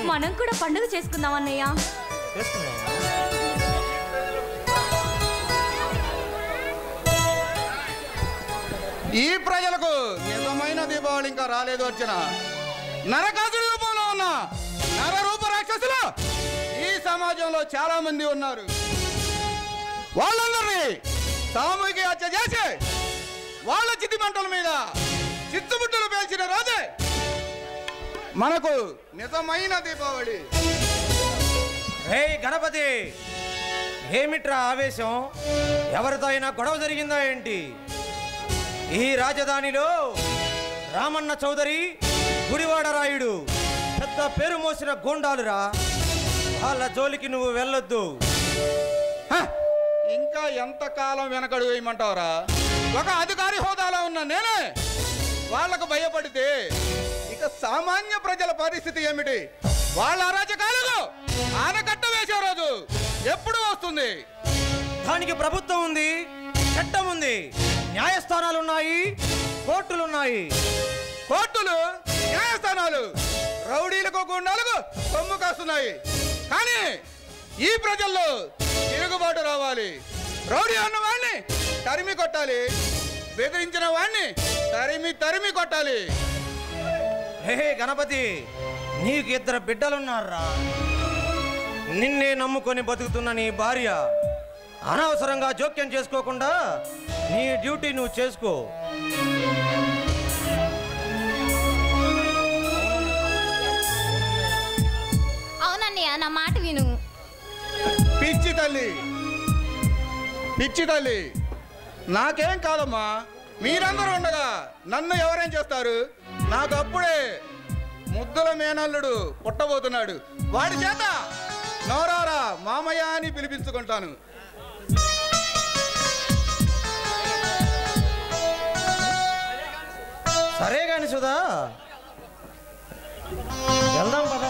మనం కూడా పండుగ చేసుకుందాం అన్నయ్య చేసుకుందాం ఈ ప్రజలకు నిజమైన దీపావళి ఇంకా రాలేదు వచ్చిన నరకాసుడి రూపంలో ఉన్న నర రూప రాక్షసులు ఈ సమాజంలో చాలా మంది ఉన్నారు వాళ్ళందరినీ సామూహిక హత్య చేసి వాళ్ళ చితి మంటల మీద చిత్తుబుట్టలు పేల్చిన రోజే మనకు నిజమైన దీపావళి రే గణపతి ఏమిట్రా ఆవేశం ఎవరితో అయినా గొడవ జరిగిందా ఏంటి ఈ రాజధానిలో రామన్న చౌదరి గుడివాడ రాయుడు పెద్ద పేరు మోసిన గూండాలురా వాళ్ళ జోలికి నువ్వు వెళ్ళొద్దు హ! ఇంకా ఎంత కాలం వెనకడు వేయమంటావురా ఒక అధికారి హోదాలో ఉన్న నేనే వాళ్లకు భయపడితే ఇక సామాన్య ప్రజల పరిస్థితి ఏమిటి వాళ్ళ అరాచకాలకు ఆనకట్ట వేసే రోజు ఎప్పుడు వస్తుంది దానికి ప్రభుత్వం ఉంది చట్టం ఉంది న్యాయస్థానాలు ఉన్నాయి కోర్టులు ఉన్నాయి కోర్టులు న్యాయస్థానాలు రౌడీలకు గుండాలకు కొమ్ము కాస్తున్నాయి కానీ ఈ ప్రజల్లో తిరుగుబాటు రావాలి రౌడీ అన్న వాడిని తరిమి కొట్టాలి బెదిరించిన వాడిని తరిమి తరిమి కొట్టాలి హే గణపతి నీకు ఇద్దరు బిడ్డలున్నారా నిన్నే నమ్ముకొని బతుకుతున్న నీ భార్య అనవసరంగా జోక్యం చేసుకోకుండా నీ డ్యూటీ నువ్వు చేసుకో అవునన్నయ్య నా మాట విను పిచ్చి తల్లి పిచ్చి తల్లి నాకేం కాదమ్మా మీరందరూ ఉండగా నన్ను ఎవరేం చేస్తారు నాకు అప్పుడే ముద్దుల మేనల్లుడు పుట్టబోతున్నాడు వాడి చేత నోరారా మామయ్య అని పిలిపించుకుంటాను సరే కాని సుధా వెళ్దాం పద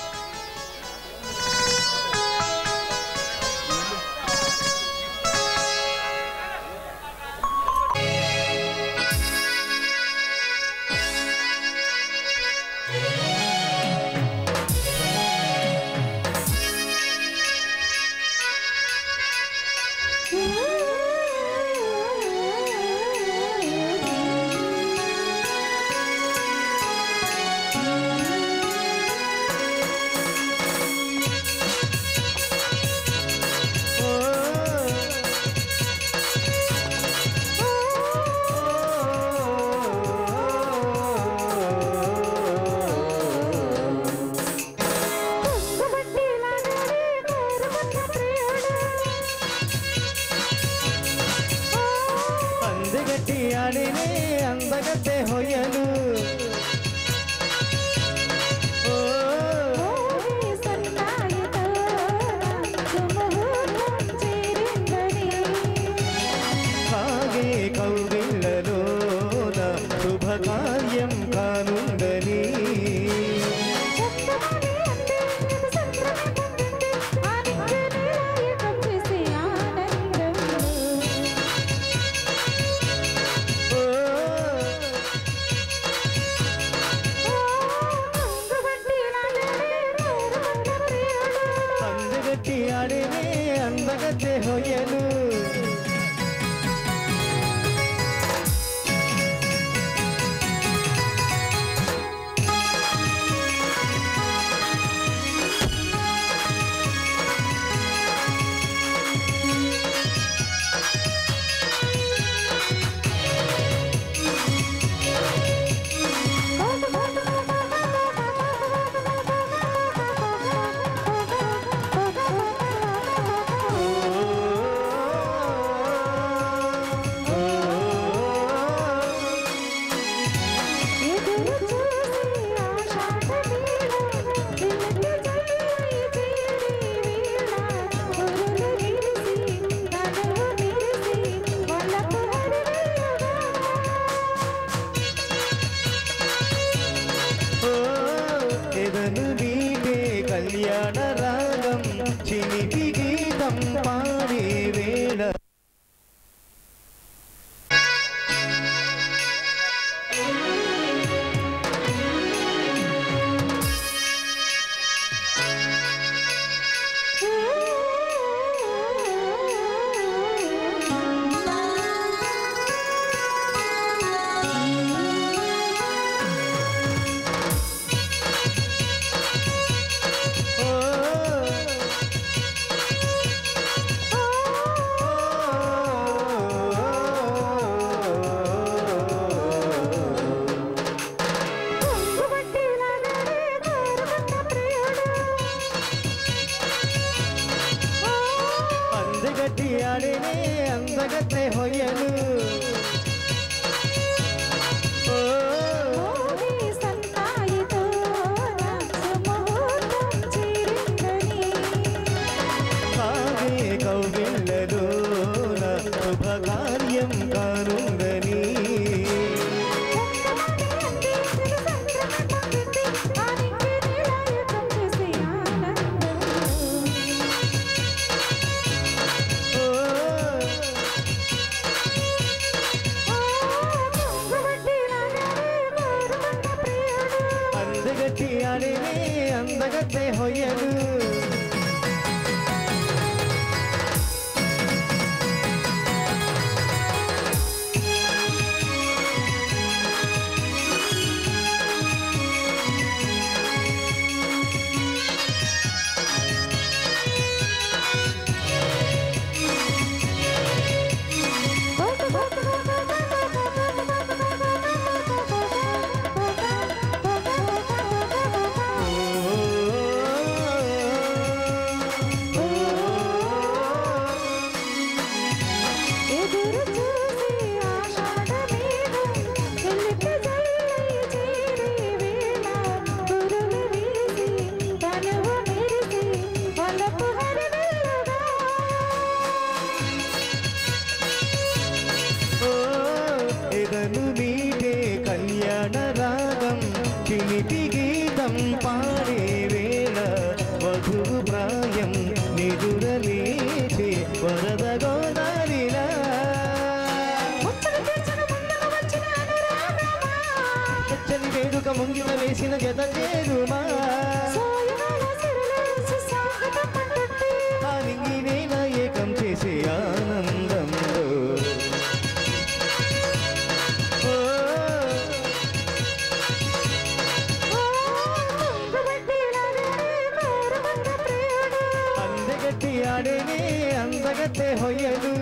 అందగట్టి ఆడినే అందగತ್ತೆ ಹೊಯ್ಯಲು ಓ ಹಾಗೆ ಕೌಗಿಲ್ಲಲು ಶುಭ ಕಾರ್ಯಂ ಕಾನುಂಡಲಿ ఓ అందగತ್ತೆ ಹೊಯ್ಯಲು ಓ మోగి సన్నాయితో సుముహూర్తం చేరిందని కావే కౌగిళ్ళలో నా శుభకార్యం కానుందని ఓ అందగట్టి ఆడినే అందగತ್ತೆ ಹೊಯ್ಯಲು ఎదురు చూసి ఆషాఢమేఘం చెలిపి జల్లై చేరే వేళ గురులు వీసి తనువు మెరిసి వలపు హరివెల్లగా ఓ ఎదను మీటే కళ్యాణ రాగం చిలిపి గీతం పాడే వేళ వధువు ప్రాయం నిదురలేచే వరద గోదారిలా ముచ్చట తీర్చిన ముందుకు వచ్చిన అనురాగమా పచ్చని వేడుక ముంగిన వేసిన జత చేరుమా సోయగాల సిరులేసి స్వాగతం పట్టుట్టి ఆ నింగి నేల ఏకం చేసే ఆనందంలో ఓ ఓ తుంగబట్టిలాగే కోరుకున్న ప్రియుడు అందగట్టి ఆడేనే అందగತ್ತೆ ಹೊಯ್ಯಲು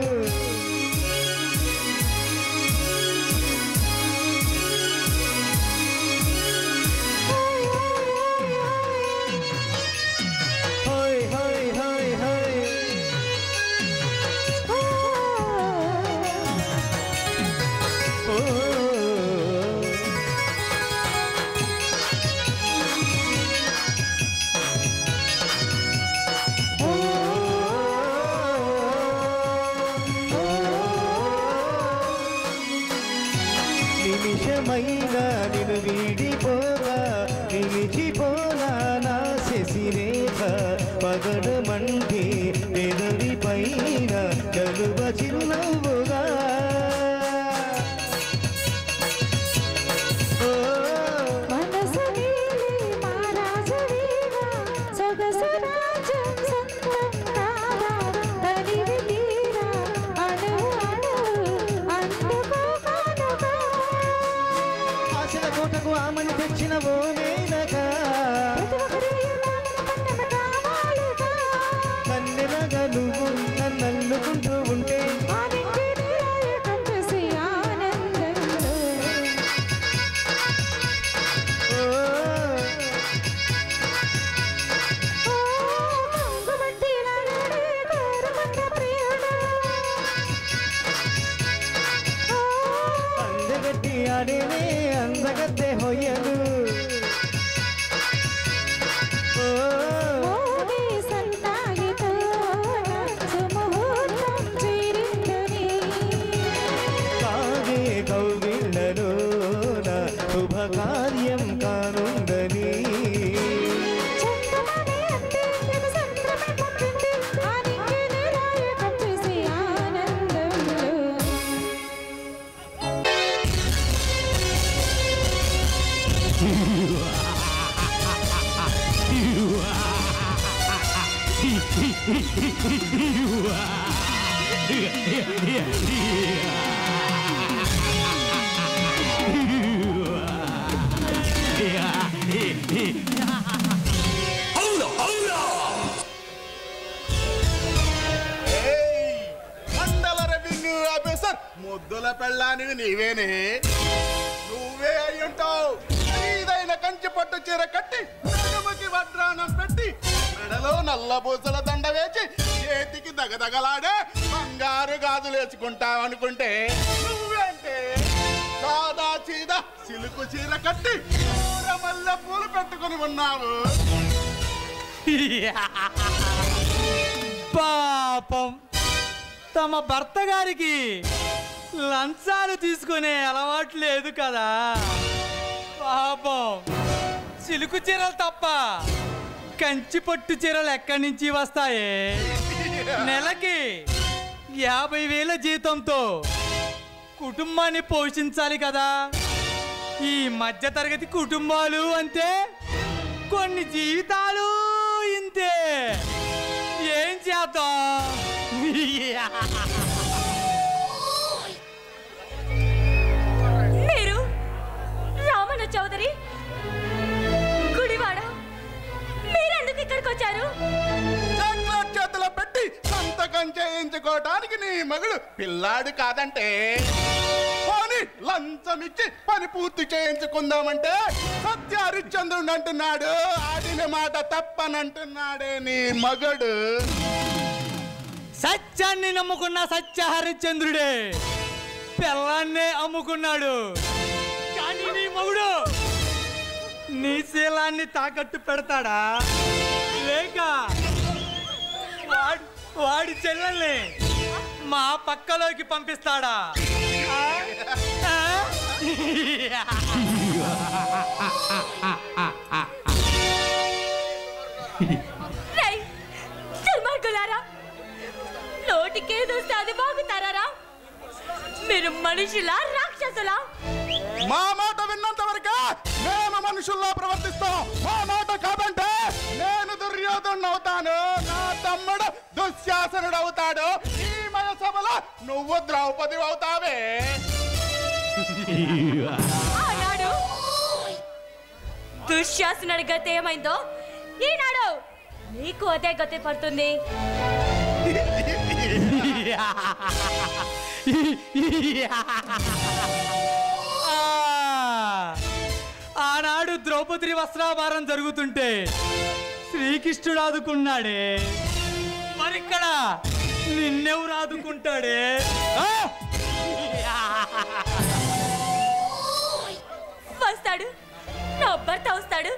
ಹೋಯ್ ಹೋಯ್ ಹೋಯ್ ಹೋಯ್ ಓ నిమిషమైనా నిన్ను వీడిపోగా నిలిచిపోనా నా శశిరేఖ పగడమంటే పెదవి పైన కలువ చిరునవ్వుగా ఓ మనసు నీలి మారాజవీగా సొగసు రాజ్యం సొంతం కాదా తనివి తీరా అణు అణు అందుకో కానుగా ఆశల కోటకు ఆమని తెచ్చిన ఓ మేనక ప్రతి ఒక్కరి పట్టణ కావాలిగా కన్నెలగా నువ్వు నన్నల్లుకుంటూ ఉంటే ఆనింటి నీరాయకం చేసి ఆనందంలో ఓ ఓ తుంగబట్టిలాగే కోరుకున్న ప్రియుడు ఓ అందగట్టి ఆడేనే అందగತ್ತೆ ಹೊಯ್ಯಲು ఓ మోగి సన్నాయితో సుముహూర్తం చేరిందని కాగే కౌగిళ్ళలో నా శుభకార్యం కానుందని చందమామి అంటే నేను సంద్రమే పుట్టింది ఆనికి నిరాయకం చేసి ఆనందంలో మండల రెవెన్యూ ఆఫీసర్ ముద్దుల పెళ్ళానివి నీవేనే నువ్వే అయ్యుంటావు ఖరీదైన కంచి పట్టు చీర కట్టి నడుముకి వడ్రానం పెట్టి మెడలో నల్ల పూసల దండ వేసి చేతికి దగదగలాడే బంగారు గాజులు వేసుకుంటావు అనుకుంటే నువ్వేంటే సాదా చీద సిలుకు చీర కట్టి ఊర మల్లె పూలు పెట్టుకుని ఉన్నావు పాపం తమ భర్త గారికి లంచాలు తీసుకునే అలవాటు లేదు కదా పాపం చిలుకు చీరలు తప్ప కంచి పట్టు చీరలు ఎక్కడి నుంచి వస్తాయి నెలకి యాభై వేల జీతంతో కుటుంబాన్ని పోషించాలి కదా ఈ మధ్య తరగతి కుటుంబాలు అంతే కొన్ని జీవితాలు ఇంతే ఏం చేద్దాం మీరు రామణ చౌదరి గుడివాడ మీరెందుకు ఇక్కడికి వచ్చారు చాక్లెట్ చేతిలో పెట్టి సంతకం చేయించుకోవటానికి నీ మగుడు పిల్లాడు కాదంటే పోనీ లంచం ఇచ్చి పని పూర్తి చేయించుకుందామంటే సత్య హరిశ్చంద్రుడు అంటున్నాడు ఆడిన మాట తప్పనంటున్నాడే నీ మగడు సత్యాన్ని నమ్ముకున్న సత్య హరిశ్చంద్రుడే పిల్లాన్నే అమ్ముకున్నాడు కానీ నీ మగుడు నీ శీలాన్ని తాకట్టు పెడతాడా లేక వాడి వాడి చెల్లెల్ని మా పక్కలోకి పంపిస్తాడా ఆ? ఆ? రై దుర్మార్గులారా నోటికేదొస్తే అది బాగుతారా మీరు మనుషులా రాక్షసులా మా మాట విన్నంత వరకే మేము మనుషుల్లా ప్రవర్తిస్తాం మా మాట కాదంటే నేను దుర్యోధను అవుతాను నా తమ్ముడు దుశ్శాసనుడు అవుతాడు ఈ మయ సభలో నువ్వు ద్రౌపది అవుతావే ఆనాడు దుశ్శాసనుడి గతి ఏమైందో ఈనాడు నీకు అదే గతి పడుతుంది ఆ! ఆనాడు ద్రౌపది వస్త్రాభారం జరుగుతుంటే శ్రీకృష్ణుడు ఆదుకున్నాడే మరిక్కడ నిన్నెవరు ఆదుకుంటాడే ఆ! వస్తాడు నా భర్త వస్తాడు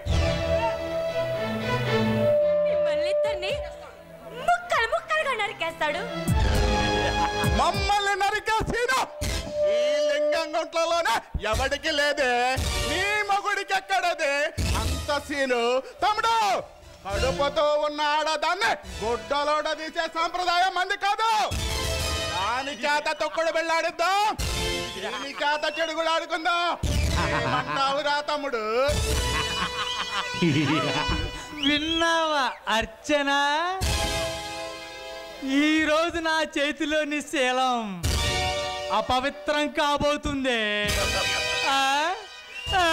మిమ్మల్ని ఇద్దరిని ముక్కలు ముక్కలుగా నరికేస్తాడు మమ్మల్ని నరికేసిన ఈ లింగంగుంట్లలోనే ఎవడికి లేదే నీ మగుడికి ఎక్కడదే అంత సీను తమ్ముడు కడుపుతో ఉన్న ఆడదాన్ని గుడ్డలోడ తీసే సంప్రదాయం మంది కాదు దాని చేత తొక్కుడు వెళ్ళాడిద్దాం దీని చేత చెడుగుడు ఆడుకుందాం ఏమంటావురా తమ్ముడు విన్నావా అర్చన ఈ రోజు నా చేతిలోని శీలం అపవిత్రం కాబోతుంది ఆ? ఆ?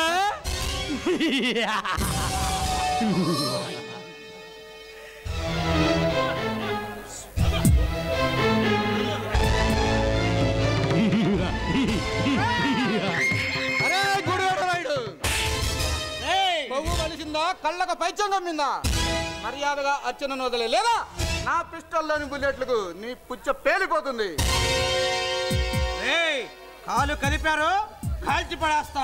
అరే గుడివాడ రాయుడు కొవ్వు వలిసిందా కళ్ళకు పైచం కమ్మిందా మర్యాదగా అర్చనను వదిలే లేదా నా పిస్టల్లోని బుల్లెట్లకు నీ పుచ్చ పేలిపోతుంది ఏయ్ కాలు కదిపారు కాల్చి పడేస్తా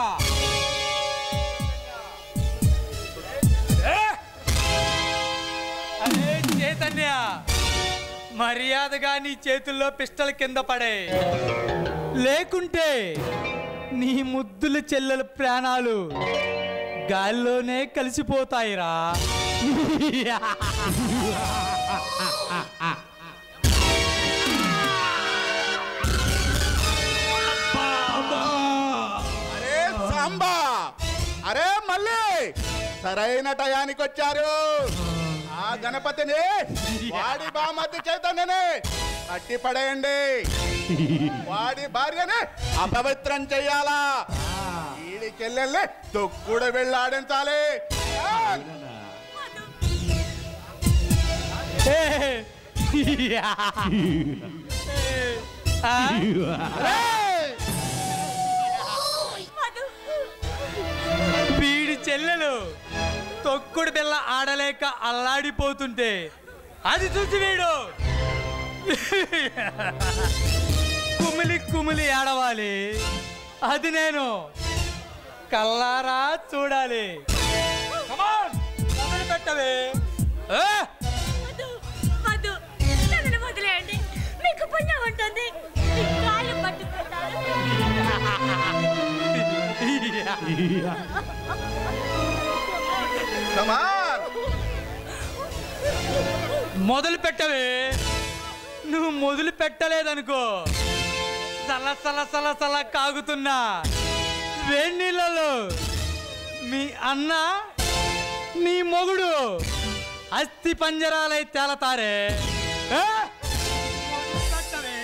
అరే చైతన్య మర్యాదగా నీ చేతుల్లో పిస్టల్ కింద పడే లేకుంటే నీ ముద్దుల చెల్లెల ప్రాణాలు గాల్లోనే కలిసిపోతాయిరా అరే సాంబా అరే మళ్ళీ సరైన టయానికి వచ్చారు ఆ గణపతిని వాడి బామతి చైతన్యని అట్టి పడేయండి వాడి భార్యని అపవిత్రం చెయ్యాలా వీడి చెల్లెల్ని తొక్కుడు వెళ్ళాడించాలి ఆ? వీడి చెల్లెలు తొక్కుడు బిల్ల ఆడలేక అల్లాడిపోతుంటే అది చూసి వీడు కుమిలి కుమిలి ఏడవాలి అది నేను కల్లారా చూడాలి Come on, మొదలు పెట్టవే ఏ? వద్దు, వద్దు. నన్ను వదిలేయండి మీకు పుణ్యం ఉంటుంది మీ కాళ్ళు పట్టుకుంటాను కమాన్ మొదలు పెట్టవే నువ్వు మొదలు పెట్టలేదనుకో సల సల సల సల కాగుతున్నా వేడి నీళ్ళలో మీ అన్న నీ మొగుడు అస్థి పంజరాలై తేలతారే ఏ? మొదలు పెట్టవే.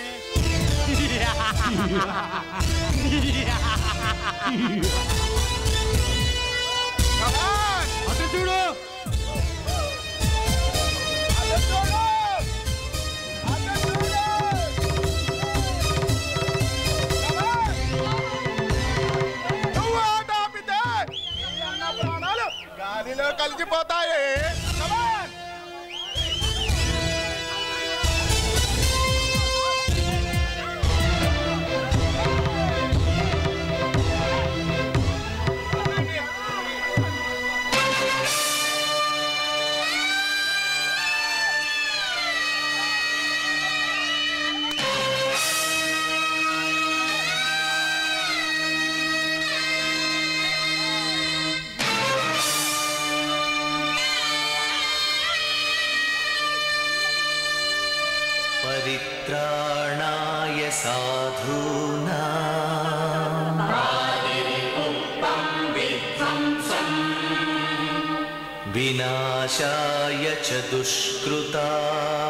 కమాన్ అటు చూడు అదే చూడు అదే చూడు కమాన్ నువ్వు ఆట ఆపితే నీ అన్న ప్రాణాలు గాలిలో కలిసిపోతాయి కమాన్ परित्राणाय साधूना विनाशाय च दुष्कृता